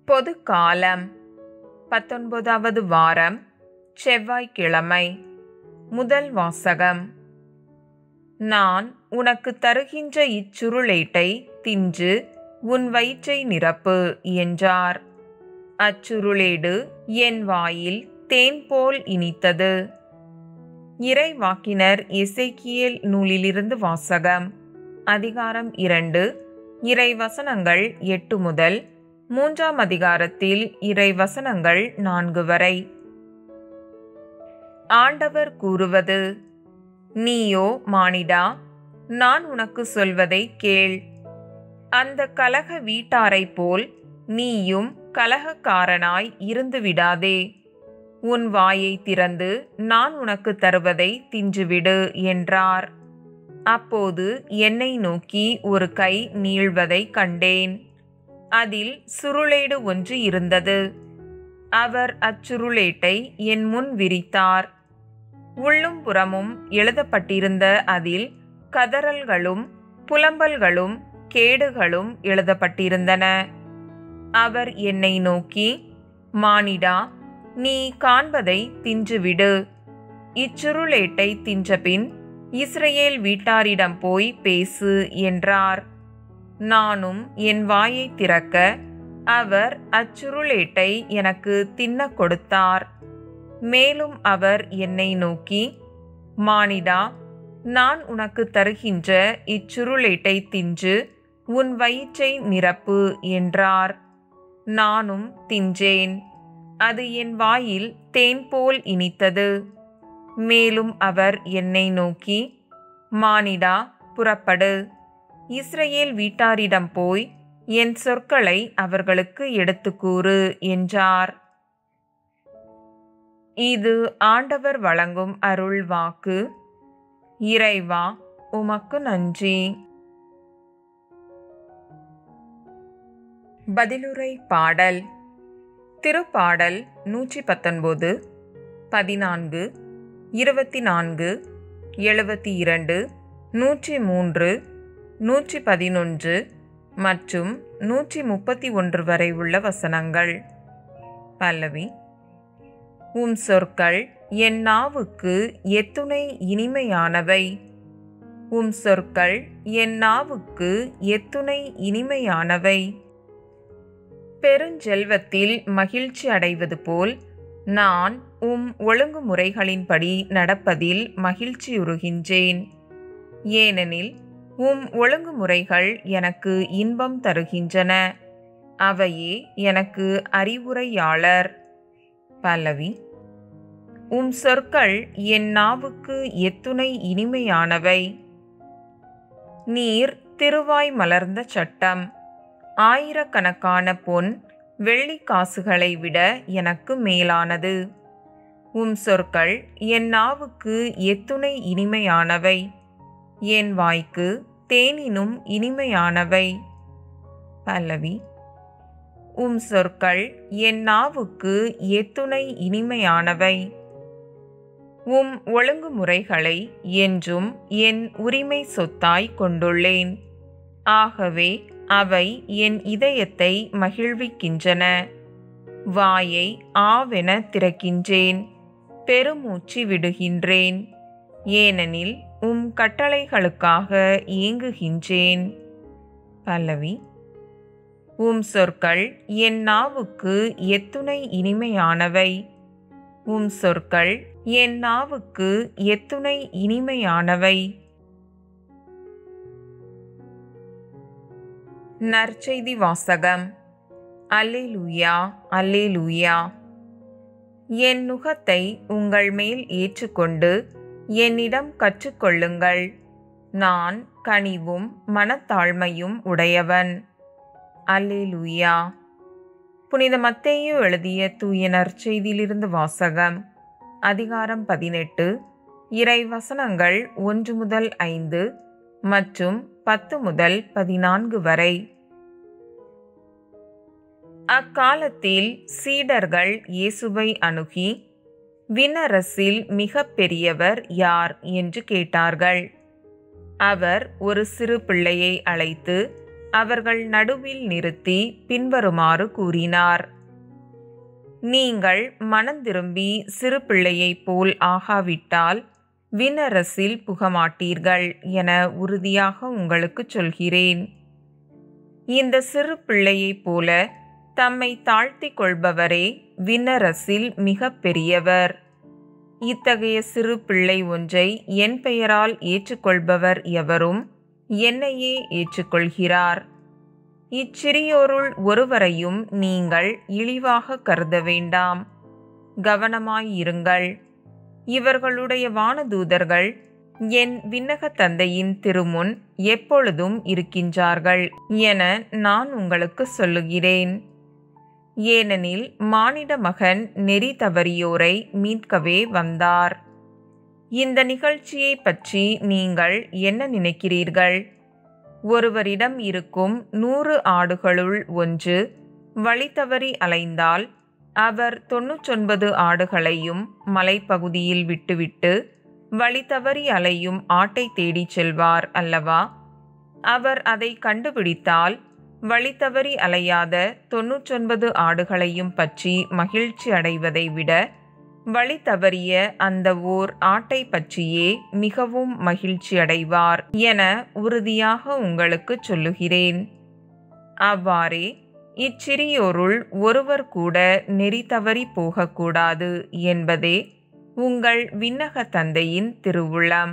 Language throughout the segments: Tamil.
பொது காலம் பத்தொன்பதாவது வாரம் செவ்வாய்க்கிழமை முதல் வாசகம் நான் உனக்கு தருகின்ற இச்சுருளேட்டை தின்று உன் வயிற்றை நிரப்பு என்றார் அச்சுருளேடு என் வாயில் தேன் போல் இனித்தது இறைவாக்கினர் எசேக்கியேல் நூலிலிருந்து வாசகம் அதிகாரம் இரண்டு இறை வசனங்கள் எட்டு முதல் மூன்றாம் அதிகாரத்தில் இறை வசனங்கள் நான்கு வரை ஆண்டவர் கூறுவது நீயோ மானிடா நான் உனக்கு சொல்வதை கேள் அந்த கலக வீட்டாரைப் போல் நீயும் கலகக்காரனாய் இருந்து விடாதே உன் வாயை திறந்து நான் உனக்கு தருவதை தின்றுவிடு என்றார் அப்போது என்னை நோக்கி ஒரு கை நீள்வதை கண்டேன் அதில் சுருளேடு ஒன்று இருந்தது அவர் அச்சுருளேட்டை என் முன் விரித்தார் உள்ளும் புறமும் எழுதப்பட்டிருந்த அதில் கதறல்களும் புலம்பல்களும் கேடுகளும் எழுதப்பட்டிருந்தன அவர் என்னை நோக்கி மானிடா நீ காண்பதை தின்றுவிடு இச்சுருளேட்டை தின்றபின் இஸ்ரேல் வீட்டாரிடம் போய் பேசு என்றார் நானும் என் வாயை திறக்க அவர் அச்சுருளேட்டை எனக்கு தின்ன கொடுத்தார் மேலும் அவர் என்னை நோக்கி மானிடா நான் உனக்கு தருகின்ற இச்சுருளேட்டை தின்று உன் வயிற்றை நிரப்பு என்றார் நானும் தின்றேன் அது என் வாயில் தேன் போல் இனித்தது மேலும் அவர் என்னை நோக்கி மானிடா புறப்படு இஸ்ரேல் வீட்டாரிடம் போய் என் சொற்களை அவர்களுக்கு எடுத்து கூறு என்றார் இது ஆண்டவர் வழங்கும் அருள் வாக்கு இறைவா உமக்கு நன்றி பதிலுரை பாடல் திருப்பாடல் நூற்றி பத்தொன்பது பதினான்கு இருபத்தி நான்கு எழுபத்தி இரண்டு நூற்றி மூன்று நூற்றி பதினொன்று மற்றும் நூற்றி முப்பத்தி ஒன்று வரை உள்ள வசனங்கள் பல்லவி உம் சொற்கள் என் நாவுக்கு எத்துணை இனிமையானவை உம் சொற்கள் என் நாவுக்கு எத்துணை இனிமையானவை பெருஞ்செல்வத்தில் மகிழ்ச்சி அடைவது போல் நான் உம் ஒழுங்குமுறைகளின்படி நடப்பதில் மகிழ்ச்சியுறுகின்றேன் ஏனெனில் உம் ஒழுங்குமுறைகள் எனக்கு இன்பம் தருகின்றன அவையே எனக்கு அறிவுரையாளர் பல்லவி உம் சொற்கள் என் நாவுக்கு எத்துணை இனிமையானவை நீர் திருவாய் மலர்ந்த சட்டம் ஆயிரக்கணக்கான பொன் வெள்ளி காசுகளை விட எனக்கு மேலானது உம் சொற்கள் என் நாவுக்கு எத்துணை இனிமையானவை என் வாய்க்கு தேனினும் இனிமையானவை பல்லவி உம் சொற்கள் என் நாவுக்கு எத்துணை இனிமையானவை உம் ஒழுங்குமுறைகளை என்றும் என் உரிமை சொத்தாய் கொண்டுள்ளேன் ஆகவே அவை என் இதயத்தை மகிழ்விக்கின்றன வாயை ஆவென திறக்கின்றேன் பெருமூச்சு விடுகின்றேன் ஏனெனில் உம் கட்டளைகளுக்காக இயங்குகின்றேன் பல்லவி உம் சொற்கள் என் நாவுக்கு எத்துணை இனிமையானவை உம் சொற்கள் என் நாவுக்கு எத்துணை இனிமையானவை நற்செய்தி வாசகம் அல்லேலூயா அல்லேலூயா என் நுகத்தை உங்கள் மேல் ஏற்றுக்கொண்டு என்னிடம் கற்றுக்கொள்ளுங்கள் நான் கனிவும் மனத்தாழ்மையும் உடையவன் அல்லேலூயா புனித மத்தேயு எழுதிய தூய நற்செய்தியிலிருந்து வாசகம் அதிகாரம் பதினெட்டு இறை வசனங்கள் ஒன்று முதல் ஐந்து மற்றும் பத்து முதல் பதினான்கு வரை அக்காலத்தில் சீடர்கள் இயேசுவை அணுகி விண்ணரசில் மிக பெரியவர் யார் என்று கேட்டார்கள் அவர் ஒரு சிறு பிள்ளையை அழைத்து அவர்கள் நடுவில் நிறுத்தி பின்வருமாறு கூறினார் நீங்கள் மனந்திரும்பி சிறு பிள்ளையைப் போல் ஆகாவிட்டால் விண்ணரசில் புகமாட்டீர்கள் என உறுதியாக உங்களுக்கு சொல்கிறேன் இந்த சிறு பிள்ளையைப் போல தம்மை தாழ்த்திக் கொள்பவரே விண்ணரசில் மிக பெரியவர் இத்தகைய சிறு பிள்ளை ஒன்றை என் பெயரால் ஏற்றுக்கொள்பவர் எவரும் என்னையே ஏற்றுக்கொள்கிறார் இச்சிறியோருள் ஒருவரையும் நீங்கள் இழிவாக கருத வேண்டாம் கவனமாயிருங்கள் இவர்களுடைய வானதூதர்கள் என் விண்ணக தந்தையின் திருமுன் எப்பொழுதும் இருக்கின்றார்கள் என நான் உங்களுக்கு சொல்லுகிறேன் ஏனெனில் மானிட மகன் நெறி தவறியோரை மீட்கவே வந்தார் இந்த நிகழ்ச்சியை பற்றி நீங்கள் என்ன நினைக்கிறீர்கள் ஒருவரிடம் இருக்கும் நூறு ஆடுகளுள் ஒன்று வழி தவறி அலைந்தால் அவர் தொன்னூற்றொன்பது ஆடுகளையும் மலைப்பகுதியில் விட்டுவிட்டு வழி தவறி அலையும் ஆட்டை தேடிச் செல்வார் அல்லவா அவர் அதை கண்டுபிடித்தால் வழி தவறி அலையாத தொன்னூற்றொன்பது ஆடுகளையும் பற்றி மகிழ்ச்சி அடைவதை விட வழி தவறிய அந்த ஓர் ஆட்டை பற்றியே மிகவும் மகிழ்ச்சி அடைவார் என உறுதியாக உங்களுக்கு சொல்லுகிறேன் அவ்வாறே இச்சிறியோருள் ஒருவர் கூட நெறி தவறி போகக்கூடாது என்பதே உங்கள் விண்ணக தந்தையின் திருவுளம்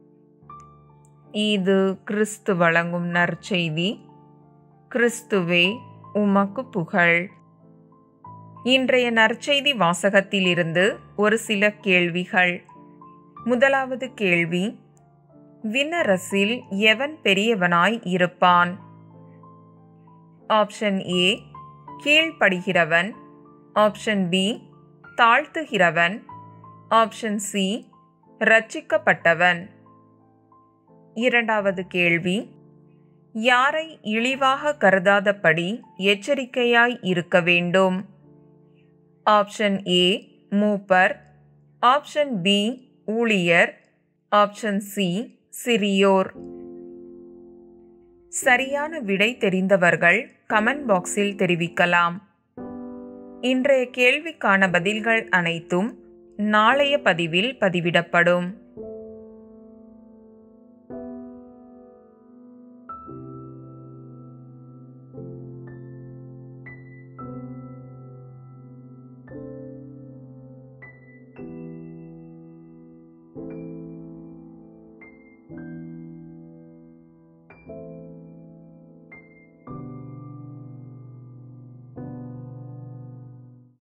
இது கிறிஸ்து வழங்கும் நற்செய்தி கிறிஸ்துவே உமக்கு புகழ் இன்றைய நற்செய்தி வாசகத்திலிருந்து ஒரு சில கேள்விகள் முதலாவது கேள்வி விண்ணரசில் எவன் பெரியவனாய் இருப்பான் ஆப்ஷன் ஏ கீழ்ப்படுகிறவன் ஆப்ஷன் பி தாழ்த்துகிறவன் ஆப்ஷன் சி ரட்சிக்கப்பட்டவன் இரண்டாவது கேள்வி யாரை இழிவாக கருதாதபடி எச்சரிக்கையாய் இருக்க வேண்டும் ஆப்ஷன் ஏ மூப்பர் ஆப்ஷன் பி ஊழியர் ஆப்ஷன் சி சிறியோர் சரியான விடை தெரிந்தவர்கள் கமெண்ட் பாக்ஸில் தெரிவிக்கலாம் இன்றைய கேள்விக்கான பதில்கள் அனைத்தும் நாளைய பதிவில் பதிவிடப்படும்